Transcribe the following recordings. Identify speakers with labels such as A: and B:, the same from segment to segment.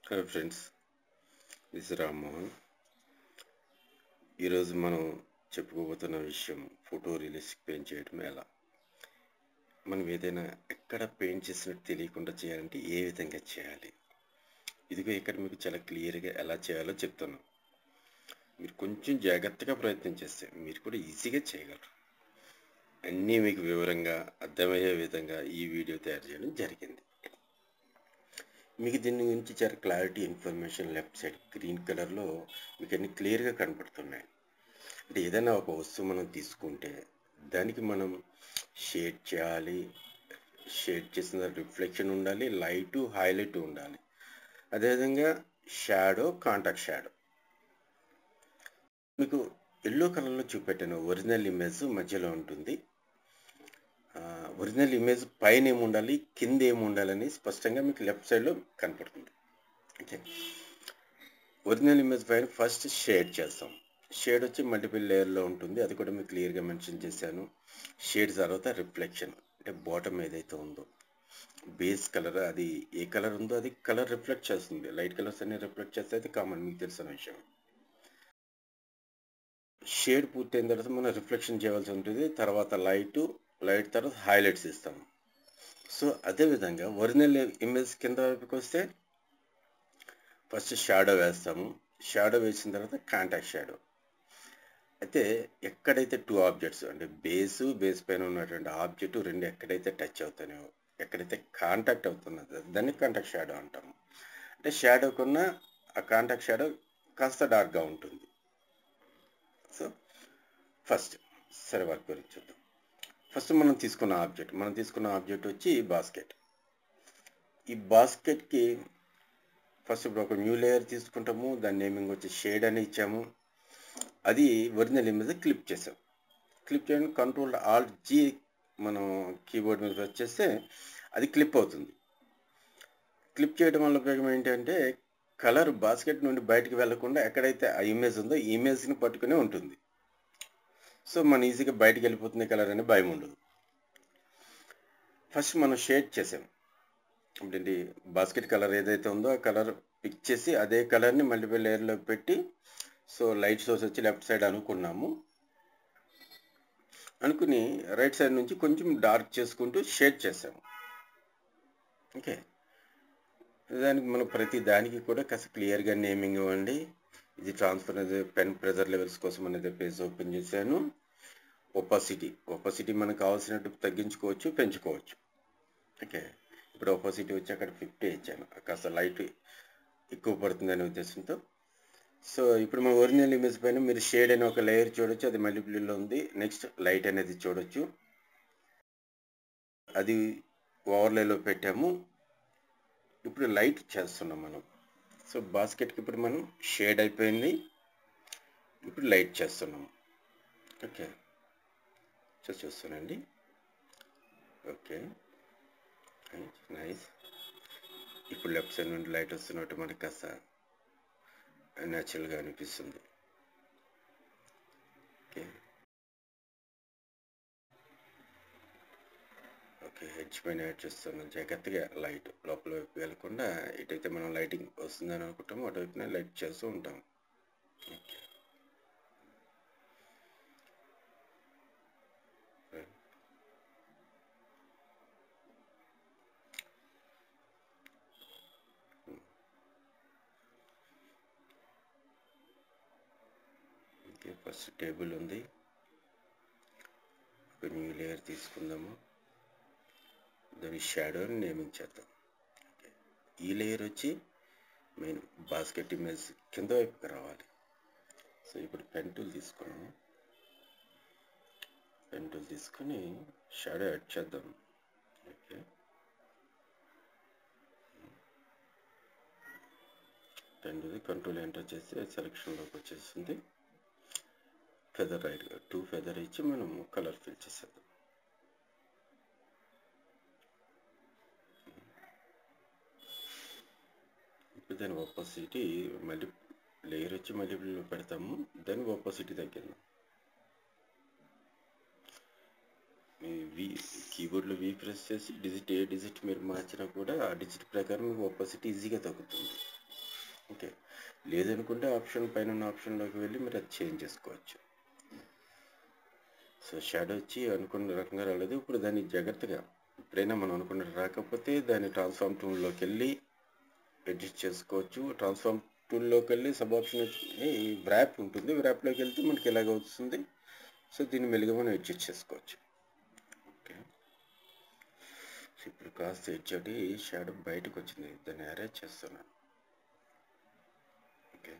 A: hello friends this Rammohan ఈరోజు మనం చెప్పుకోబోతున్న విషయం ఫోటో రియలిస్టిక్ పెయింట్ చేయడం ఎలా మనం ఏదైనా ఎక్కడ పెయింట్ చేసినట్టు తెలియకుండా చేయాలంటే ఏ విధంగా చేయాలి ఇదిగో ఇక్కడ మీకు చాలా క్లియర్గా ఎలా చేయాలో చెప్తాను మీరు కొంచెం జాగ్రత్తగా ప్రయత్నం చేస్తే మీరు కూడా ఈజీగా చేయగలరు అన్నీ మీకు వివరంగా అర్థమయ్యే విధంగా ఈ వీడియో తయారు చేయడం జరిగింది మీకు దీని గురించి చాలా clarity information left side green కలర్లో మీకు అన్ని క్లియర్గా కనపడుతున్నాయి అంటే ఏదైనా ఒక వస్తువు మనం తీసుకుంటే దానికి మనం షేడ్ చేయాలి షేడ్ చేసిన రిఫ్లెక్షన్ ఉండాలి లైటు హైలైట్ ఉండాలి అదేవిధంగా షాడో కాంటాక్ట్ షాడో మీకు ఎల్లో కలర్లో చూపెట్టాను ఒరిజినల్ ఇమేజ్ మధ్యలో ఉంటుంది ఒరిజినల్ ఇమేజ్ పైన ఏమి ఉండాలి కింద ఏమి ఉండాలని స్పష్టంగా మీకు లెఫ్ట్ సైడ్లో కనపడుతుంది ఓకే ఒరిజినల్ ఇమేజ్ పైన ఫస్ట్ షేడ్ చేస్తాం షేడ్ వచ్చి మల్టిపుల్ లేయర్లో ఉంటుంది అది కూడా మీకు క్లియర్గా మెన్షన్ చేశాను షేడ్ తర్వాత రిఫ్లెక్షన్ అంటే బాటమ్ ఏదైతే ఉందో బేస్ కలర్ అది ఏ కలర్ ఉందో అది కలర్ రిఫ్లెక్ట్ చేస్తుంది లైట్ కలర్స్ అన్ని రిఫ్లెక్ట్ చేస్తే అది కామన్ మీకు తెలిసిన విషయం షేడ్ పూర్తయిన తర్వాత మనం రిఫ్లెక్షన్ చేయవలసి ఉంటుంది తర్వాత లైటు లైట్ తర్వాత హైలైట్స్ ఇస్తాము సో అదేవిధంగా ఒరిజినల్ ఇమేజ్ కింద వైపుకి వస్తే ఫస్ట్ షాడో వేస్తాము షాడో వేసిన తర్వాత కాంటాక్ట్ షాడో అయితే ఎక్కడైతే టూ ఆబ్జెక్ట్స్ అంటే బేసు బేస్ పైన ఉన్నటువంటి ఆబ్జెక్ట్ రెండు ఎక్కడైతే టచ్ అవుతున్నాయో ఎక్కడైతే కాంటాక్ట్ అవుతున్నదో దాన్ని కాంటాక్ట్ షాడో అంటాము అంటే షాడోకున్న ఆ కాంటాక్ట్ షాడో కాస్త డార్క్గా ఉంటుంది సో ఫస్ట్ సరే వర్క్ గురించి చూద్దాం ఫస్ట్ మనం తీసుకున్న ఆబ్జెక్ట్ మనం తీసుకున్న ఆబ్జెక్ట్ వచ్చి బాస్కెట్ ఈ బాస్కెట్కి ఫస్ట్ ఇప్పుడు ఒక న్యూ లేయర్ తీసుకుంటాము దాని నేమింగ్ వచ్చి షేడ్ అని ఇచ్చాము అది ఒరిజినల్ ఇమేజ్ క్లిప్ చేసాం క్లిప్ చేయడం కంట్రోల్ ఆల్ జీ మనం కీబోర్డ్ మీద ప్రెస్ చేస్తే అది క్లిప్ అవుతుంది క్లిప్ చేయడం వల్ల ఉపయోగం ఏంటంటే కలర్ బాస్కెట్ నుండి బయటకు వెళ్లకుండా ఎక్కడైతే ఆ ఇమేజ్ ఉందో ఇమేజ్ని పట్టుకునే ఉంటుంది సో మనం ఈజీగా బయటకు వెళ్ళిపోతుంది కలర్ అనే భయం ఉండదు ఫస్ట్ మనం షేడ్ చేసాం ఏంటి బాస్కెట్ కలర్ ఏదైతే ఉందో ఆ కలర్ పిక్ చేసి అదే కలర్ని మల్టిపుల్ లేయర్లో పెట్టి సో లైట్ సోర్స్ వచ్చి లెఫ్ట్ సైడ్ అనుకున్నాము అనుకుని రైట్ సైడ్ నుంచి కొంచెం డార్క్ చేసుకుంటూ షేడ్ చేసాము ఓకే దానికి మనం ప్రతి దానికి కూడా కాస్త క్లియర్గా నేమింగ్ ఇవ్వండి ఇది ట్రాన్స్ఫర్ అనేది పెన్ ప్రెజర్ లెవెల్స్ కోసం అనేది పేజ్ ఓపెన్ చేశాను ఒపాసిటీ ఒపాసిటీ మనకు కావాల్సినట్టు తగ్గించుకోవచ్చు పెంచుకోవచ్చు ఓకే ఇప్పుడు ఒపాసిటీ వచ్చి అక్కడ ఫిఫ్టీ ఇచ్చాను కాస్త లైట్ ఎక్కువ పడుతుందనే ఉద్దేశంతో సో ఇప్పుడు మన ఒరిజినల్ ఇమేజ్ పైన మీరు షేడ్ అనే ఒక లేయర్ చూడొచ్చు అది మల్టిప్లీలో ఉంది నెక్స్ట్ లైట్ అనేది చూడొచ్చు అది ఓవర్లేలో పెట్టాము ఇప్పుడు లైట్ చేస్తున్నాం మనం సో బాస్కెట్కి ఇప్పుడు మనం షేడ్ అయిపోయింది ఇప్పుడు లైట్ చేస్తున్నాం ఓకే సో చూస్తానండి ఓకే నైస్ ఇప్పుడు లెఫ్ట్ సైడ్ నుండి లైట్ వస్తున్నట్టు మనకి కాస్త న్యాచురల్గా అనిపిస్తుంది ఓకే ఓకే హెడ్జ్ పైన యాడ్ చేస్తున్నాం జాగ్రత్తగా లైట్ లోపల వైపు వెళ్ళకుండా ఎటైతే మనం లైటింగ్ వస్తుందని అనుకుంటామో అటువైపునే లైట్ చేస్తూ ఉంటాం ఓకే ఓకే ఫస్ట్ టేబుల్ ఉంది ఒక న్యూ లేయర్ తీసుకుందాము దాని షాడోని నియమించేద్దాం ఈ లేయర్ వచ్చి మెయిన్ బాస్కెట్ ఇమేజ్ కింద వైపుకి రావాలి సో ఇప్పుడు పెన్ టూల్ తీసుకున్నాము పెన్ టూల్ తీసుకొని షాడో యాడ్ చేద్దాం okay pen tool control enter చేసి సెలక్షన్లోకి వచ్చేసింది ఫెదర్ రైట్ టూ ఫెదర్ ఇచ్చి మనం కలర్ ఫిల్ చేసేద్దాం ఇప్పుడు దాని ఒపోసిటీ మళ్ళీ లేయర్ వచ్చి మల్టిపుల్ పెడతాము దాని ఒపోసిటీ తగ్గిందాం వి కీబోర్డ్లో వి ప్రెస్ చేసి డిజిట్ ఏ డిజిట్ మీరు మార్చినా కూడా ఆ డిజిట్ ప్రకారం మీకు ఒపోసిటీ ఈజీగా తగ్గుతుంది ఓకే లేదనుకుంటే ఆప్షన్ పైన ఉన్న ఆప్షన్లోకి వెళ్ళి మీరు అది చేంజ్ చేసుకోవచ్చు సో షాడో వచ్చి అనుకున్న రకంగా రాలేదు ఇప్పుడు దాన్ని జాగ్రత్తగా ఎప్పుడైనా మనం అనుకున్నట్టు రాకపోతే దాన్ని ట్రాన్స్ఫార్మ్ టూల్లోకి వెళ్ళి అడ్జస్ట్ చేసుకోవచ్చు ట్రాన్స్ఫార్మ్ టూల్లోకి వెళ్ళి సబ్ ఆప్షన్ వచ్చి వ్రాప్ ఉంటుంది వ్రాప్లోకి వెళ్తే మనకి ఇలాగ వస్తుంది సో దీన్ని మెల్లిగా మనం అడ్జస్ట్ చేసుకోవచ్చు ఓకే సో ఇప్పుడు కాస్త ఎడ్జడి షాడో బయటకు వచ్చింది దాన్ని అరేంజ్ చేస్తున్నాను ఓకే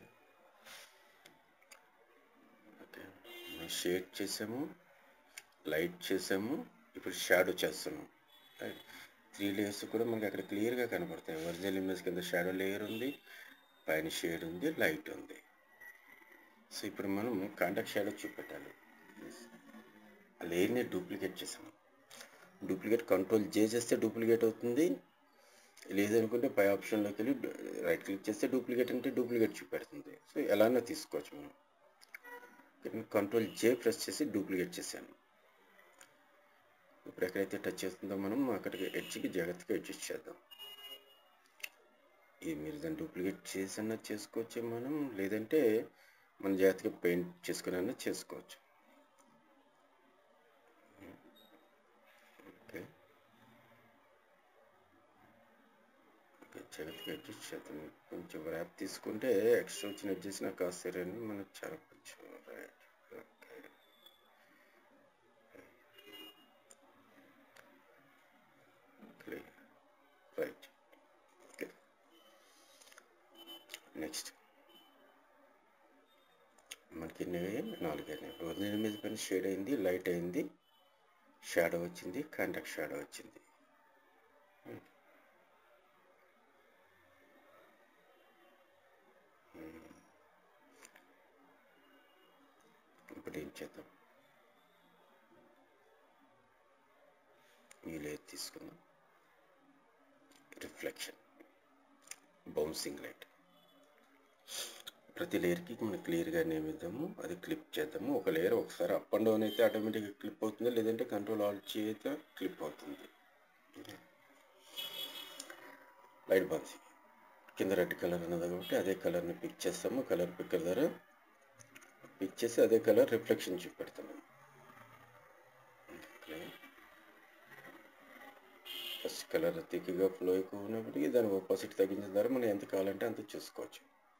A: ఓకే మనం షేడ్ చేసాము లైట్ చేసాము ఇప్పుడు షాడో చేస్తున్నాం రైట్ త్రీ లేయర్స్ కూడా మనకి అక్కడ క్లియర్గా కనపడతాయి ఒరిజినల్ ఇమేజ్ కింద షాడో లేయర్ ఉంది పైన షేడ్ ఉంది లైట్ ఉంది సో ఇప్పుడు మనం కాంటాక్ట్ షాడో చూపెట్టాలి ఆ లేయర్ని డూప్లికేట్ చేసాము డూప్లికేట్ కంట్రోల్ జే చేస్తే డూప్లికేట్ అవుతుంది లేదనుకుంటే పై ఆప్షన్లోకి వెళ్ళి రైట్ క్లిక్ చేస్తే డూప్లికేట్ అంటే డూప్లికేట్ చూపెడుతుంది సో ఎలానో తీసుకోవచ్చు మనం కంట్రోల్ జే ప్రెస్ చేసి డూప్లికేట్ చేశాను ఇప్పుడు ఎక్కడైతే టచ్ చేస్తుందో మనం అక్కడికి ఎడ్జ్కి జాగ్రత్తగా అడ్జస్ట్ చేద్దాం ఇది మీరు దాన్ని డూప్లికేట్ చేసన్నా చేసుకోవచ్చు మనం లేదంటే మన జాగ్రత్తగా పెయింట్ చేసుకుని చేసుకోవచ్చు ఓకే ఓకే జాగ్రత్తగా అడ్జస్ట్ చేద్దాం కొంచెం ర్యాప్ తీసుకుంటే ఎక్స్ట్రా వచ్చిన అడ్జస్ట్ నాకు కాస్తారని మనకు చాలా కొంచెం right okay clear right okay next మనకి ఎన్ని నాలుగు అయినాయి ఒరిజినల్ మీద పైన షేడ్ అయింది లైట్ అయింది షాడో వచ్చింది కాంటాక్ట్ షాడో వచ్చింది ఇప్పుడు ఏం చేద్దాం ఈ లేయర్ తీసుకుందాం రిఫ్లెక్షన్ బౌన్సింగ్ లైట్ ప్రతి లేయర్కి మనం క్లియర్గా నేమ్ ఇద్దాము అది క్లిప్ చేద్దాము ఒక లేయర్ ఒకసారి అప్ అండ్ డౌన్ అయితే ఆటోమేటిక్గా క్లిప్ అవుతుంది లేదంటే కంట్రోల్ ఆల్ట్ అయితే క్లిప్ అవుతుంది లైట్ బౌన్సింగ్ కింద రెడ్ కలర్ ఉన్నది కాబట్టి అదే కలర్ని పిక్ చేస్తాము కలర్ పిక్ కలర్ పిక్ చేసి అదే కలర్ రిఫ్లెక్షన్ చూపెడతాము ఫస్ట్ కలర్ థిక్గా ఫ్లో ఎక్కువ ఉన్నప్పటికీ దాని ఆపోజిట్ తగ్గించిన ద్వారా మనం ఎంత కావాలంటే అంత చూసుకోవచ్చు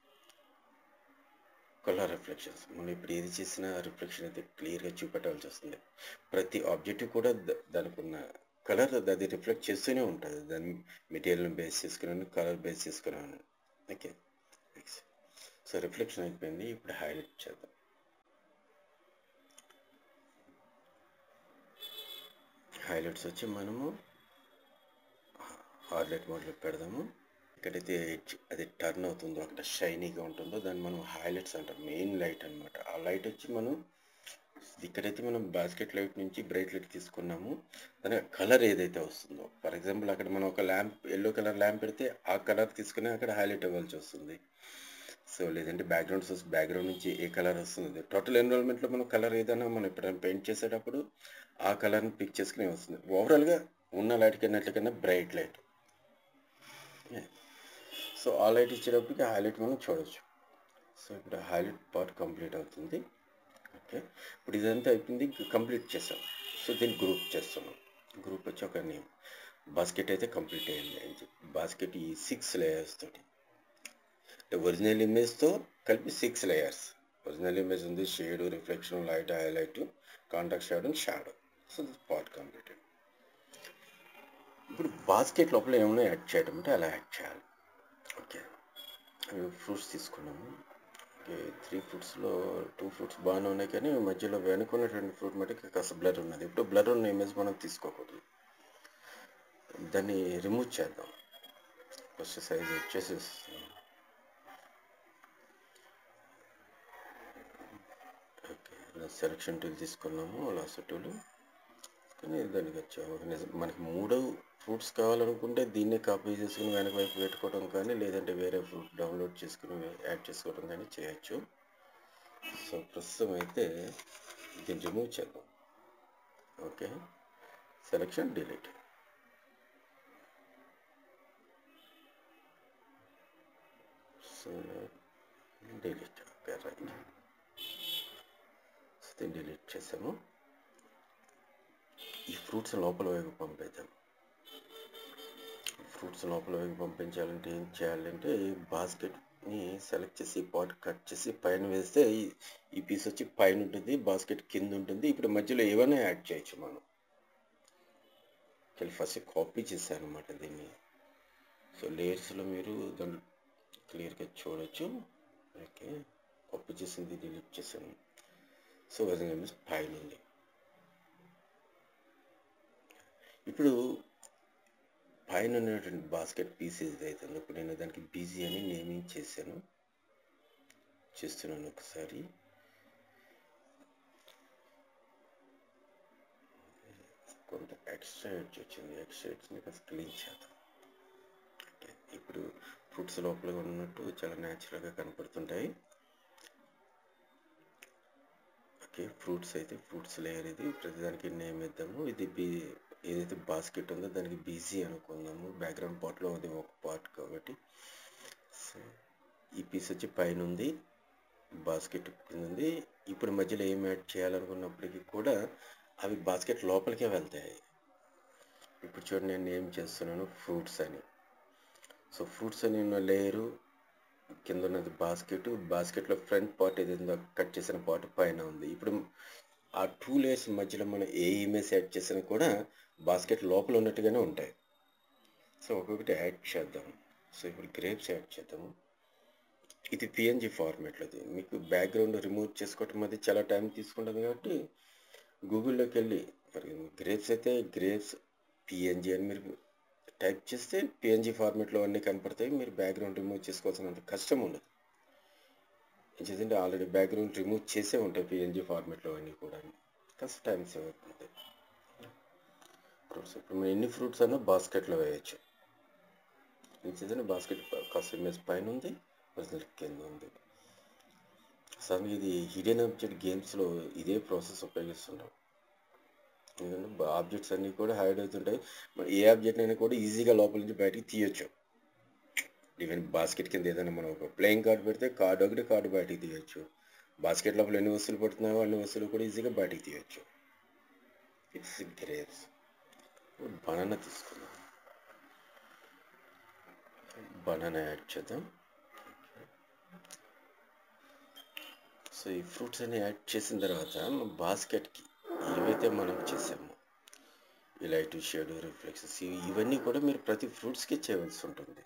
A: కలర్ రిఫ్లెక్షన్స్ మనం ఇప్పుడు ఏది చేసినా రిఫ్లెక్షన్ అయితే క్లియర్గా చూపెట్టాల్సి వస్తుంది ప్రతి ఆబ్జెక్టివ్ కూడా దానికి ఉన్న కలర్ అది రిఫ్లెక్ట్ చేస్తూనే ఉంటుంది దాని మెటీరియల్ని బేస్ చేసుకున్నాను కలర్ బేస్ చేసుకున్నాను ఓకే సో రిఫ్లెక్షన్ అయిపోయింది ఇప్పుడు హైలైట్ చేద్దాం హైలైట్స్ వచ్చి మనము హార్లైట్ మోడ్లో పెడదాము ఎక్కడైతే అది టర్న్ అవుతుందో అక్కడ షైనీగా ఉంటుందో దాన్ని మనం హైలైట్స్ అంటాం మెయిన్ లైట్ అనమాట ఆ లైట్ వచ్చి మనం ఇక్కడైతే మనం బాస్కెట్ లైట్ నుంచి బ్రైట్ లైట్ తీసుకున్నాము దాని కలర్ ఏదైతే వస్తుందో ఫర్ ఎగ్జాంపుల్ అక్కడ మనం ఒక ల్యాంప్ ఎల్లో కలర్ ల్యాంప్ పెడితే ఆ కలర్ తీసుకుని అక్కడ హైలైట్ అవ్వాల్సి వస్తుంది సో లేదంటే బ్యాక్గ్రౌండ్ సోర్స్ బ్యాక్గ్రౌండ్ నుంచి ఏ కలర్ వస్తుంది టోటల్ ఎన్రోల్మెంట్లో మనం కలర్ ఏదైనా మనం ఎప్పుడైనా పెయింట్ చేసేటప్పుడు ఆ కలర్ని పిక్ చేసుకునే వస్తుంది ఓవరాల్గా ఉన్న లైట్ కన్నా బ్రైట్ లైట్ సో ఆ లైట్ ఇచ్చేటప్పటికి హైలైట్ మనం చూడొచ్చు సో ఇప్పుడు హైలైట్ పార్ట్ కంప్లీట్ అవుతుంది ఓకే ఇప్పుడు ఇదంతా అయిపోయింది కంప్లీట్ చేసాం సో దీన్ని గ్రూప్ చేస్తున్నాం గ్రూప్ వచ్చి ఒక నేమ్ బాస్కెట్ అయితే కంప్లీట్ అయింది అని చెప్పి బాస్కెట్ ఈ సిక్స్ లేయర్స్ తోటి అంటే ఒరిజినల్ ఇమేజ్తో కలిపి సిక్స్ లేయర్స్ ఒరిజినల్ ఇమేజ్ ఉంది shade reflection light highlight contact shadow shadow so this part completed ఇప్పుడు బాస్కెట్ లోపల ఏమైనా యాడ్ చేయడం అంటే అలా యాడ్ చేయాలి ఓకే ఫ్రూట్స్ తీసుకున్నాము ఓకే త్రీ ఫ్రూట్స్లో టూ ఫ్రూట్స్ బాగానే ఉన్నాయి కానీ మధ్యలో వెనుకున్నటువంటి ఫ్రూట్ మటుకు కాస్త బ్లర్ ఉన్నది ఇప్పుడు బ్లర్ ఉన్న ఇమేజ్ మనం తీసుకోకూడదు దాన్ని రిమూవ్ చేద్దాం ఫస్ట్ సైజ్ వచ్చేసి ఓకే సెలక్షన్ టూల్ తీసుకున్నాము లాస్ట్ టూల్ కానీ దానికి వచ్చాము మనకి మూడు ఫ్రూట్స్ కావాలనుకుంటే దీన్నే కాపీ చేసుకుని వెనక వైపు పెట్టుకోవడం కానీ లేదంటే వేరే ఫ్రూట్ డౌన్లోడ్ చేసుకుని యాడ్ చేసుకోవడం కానీ చేయొచ్చు సో ప్రస్తుతం అయితే దీన్ని రిమూవ్ చేద్దాం okay selection delete so delete okay right so దీన్ని డిలీట్ చేసాము ఈ ఫ్రూట్స్ లోపల వైపు పంపేద్దాం ఫ్రూట్స్ లోపల వైపు పంపించాలంటే ఏం చేయాలంటే ఈ బాస్కెట్ని సెలెక్ట్ చేసి పాట్ కట్ చేసి పైన వేస్తే ఈ- ఈ పీస్ వచ్చి పైన ఉంటుంది బాస్కెట్ కింద ఉంటుంది ఇప్పుడు మధ్యలో ఏమైనా యాడ్ చేయొచ్చు మనం ఫస్ట్ కాపీ చేశాను అనమాట దీన్ని సో లేయర్స్లో మీరు దాన్ని క్లియర్గా చూడొచ్చు ఓకే కాపీ చేసింది డిలీట్ చేశాను సో విధంగా మీన్స్ పైన ఉంది ఇప్పుడు పైన ఉన్నటువంటి బాస్కెట్ పీస్ ఏదైతే ఉందో ఇప్పుడు నేను దానికి బీజీ అని నేమింగ్ చేశాను చేస్తున్నాను ఒకసారి కొంత ఎక్స్ట్రా ఎడ్జ్ వచ్చింది ఎక్స్ట్రా ఎడ్జ్ని కాస్త క్లీన్ చేద్దాం ఓకే ఇప్పుడు ఫ్రూట్స్ లోపల ఉన్నట్టు చాలా న్యాచురల్గా కనపడుతుంటాయి ఓకే ఫ్రూట్స్ అయితే ఫ్రూట్స్ లేయర్ ఇది ప్రతిదానికి నేమ్ ఇద్దాము ఇది బీ ఏదైతే బాస్కెట్ ఉందో దానికి బీజీ అనుకుందాము బ్యాక్గ్రౌండ్ పార్ట్లో అది ఒక పార్ట్ కాబట్టి సో ఈ పీస్ వచ్చి పైన ఉంది బాస్కెట్ కింద ఉంది ఇప్పుడు మధ్యలో ఏం యాడ్ చేయాలనుకున్నప్పటికీ కూడా అవి బాస్కెట్ లోపలికే వెళ్తాయి ఇప్పుడు చూడండి నేను ఏం చేస్తున్నాను ఫ్రూట్స్ అని సో ఫ్రూట్స్ అని ఉన్న లేయరు కింద ఉన్నది బాస్కెట్ బాస్కెట్లో ఫ్రంట్ పార్ట్ ఏదైందో కట్ చేసిన పార్ట్ పైన ఉంది ఇప్పుడు ఆ టూ లేయర్స్ మధ్యలో మనం ఏ ఇమేజ్ యాడ్ చేసినా కూడా బాస్కెట్ లోపల ఉన్నట్టుగానే ఉంటాయి సో ఒక్కొక్కటి యాడ్ చేద్దాం సో ఇప్పుడు గ్రేప్స్ యాడ్ చేద్దాము ఇది పిఎన్జి ఫార్మేట్లోది మీకు బ్యాక్గ్రౌండ్ రిమూవ్ చేసుకోవటం అది చాలా టైం తీసుకుంటుంది కాబట్టి గూగుల్లోకి వెళ్ళి మరి గ్రేప్స్ అయితే గ్రేప్స్ పిఎన్జి అని మీరు టైప్ చేస్తే పిఎన్జి ఫార్మేట్లో అన్నీ కనపడతాయి మీరు బ్యాక్గ్రౌండ్ రిమూవ్ చేసుకోవాల్సినంత కష్టం ఉండదు ఎందుకంటే ఆల్రెడీ బ్యాక్గ్రౌండ్ రిమూవ్ చేసే ఉంటాయి పిఎన్జి ఫార్మేట్లో అన్నీ కూడా కాస్త టైం సేవ్ అవుతుంది ఫ్రూట్స్ ఇప్పుడు మనం ఎన్ని ఫ్రూట్స్ అన్నా బాస్కెట్లో వేయచ్చు ఎందుకంటే బాస్కెట్ కాస్త ఇమేజ్ పైన ఉంది ఒరిజినల్ కింద ఉంది అసలు ఇది హిడెన్ ఆబ్జెక్ట్ గేమ్స్లో ఇదే ప్రాసెస్ ఉపయోగిస్తుంటాం ఎందుకంటే ఆబ్జెక్ట్స్ అన్నీ కూడా హైడ్ అవుతుంటాయి మరి ఏ ఆబ్జెక్ట్ అయినా కూడా ఈజీగా లోపల నుంచి బయటికి తీయొచ్చు ఈవెన్ బాస్కెట్ కింద ఏదైనా మనం ఒక ప్లేయింగ్ కార్డ్ పెడితే కార్డు ఒకటి కార్డు బయటికి తీయొచ్చు బాస్కెట్ లోపల ఎన్ని వస్తువులు పడుతున్నాయో అన్ని వస్తువులు కూడా ఈజీగా బయటికి తీయొచ్చు ఇట్స్ గ్రేప్స్ బనానా తీసుకుందాం బనానా యాడ్ చేద్దాం సో ఈ ఫ్రూట్స్ అన్ని యాడ్ చేసిన తర్వాత బాస్కెట్కి ఏవైతే మనం చేసామో ఈ లైట్ షేడ్ రిఫ్లెక్సెస్ ఇవన్నీ కూడా మీరు ప్రతి ఫ్రూట్స్కి చేయవలసి ఉంటుంది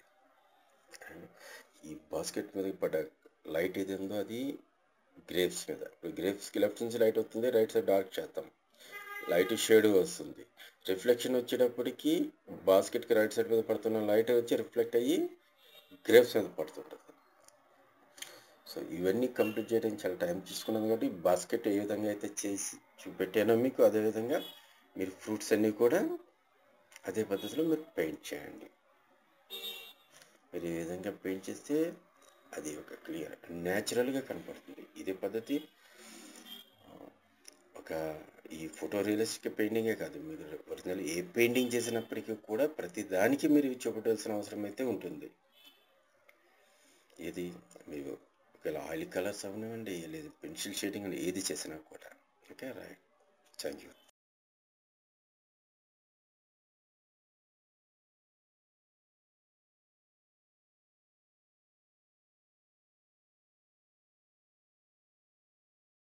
A: ఈ బాస్కెట్ మీద పడ్డ లైట్ ఏది ఉందో అది గ్రేప్స్ మీద ఇప్పుడు గ్రేప్స్కి లెఫ్ట్ నుంచి లైట్ వస్తుంది రైట్ సైడ్ డార్క్ చేస్తాం లైట్ షేడ్ వస్తుంది రిఫ్లెక్షన్ వచ్చేటప్పటికి బాస్కెట్కి రైట్ సైడ్ మీద పడుతున్న లైట్ వచ్చి రిఫ్లెక్ట్ అయ్యి గ్రేప్స్ మీద పడుతుంటుంది సో ఇవన్నీ కంప్లీట్ చేయడానికి చాలా టైం తీసుకున్నది కాబట్టి బాస్కెట్ ఏ విధంగా అయితే చేసి చూపెట్టానో మీకు అదేవిధంగా మీరు ఫ్రూట్స్ అన్నీ కూడా అదే పద్ధతిలో మీరు పెయింట్ చేయండి మీరు ఈ విధంగా పెయింట్ చేస్తే అది ఒక క్లియర్ న్యాచురల్గా కనపడుతుంది ఇదే పద్ధతి ఆ, ఒక ఈ ఫోటో రియలిస్టిక్ పెయింటింగే కాదు మీరు ఒరిజినల్ ఏ పెయింటింగ్ చేసినప్పటికీ కూడా ప్రతి దానికి మీరు ఇవి చూపెట్టాల్సిన అవసరం అయితే ఉంటుంది ఇది మీరు ఒకవేళ ఆయిల్ కలర్స్ అవనివ్వండి లేదా పెన్సిల్ షేడింగ్ అని ఏది చేసినా కూడా ఓకే రైట్ థ్యాంక్ యూ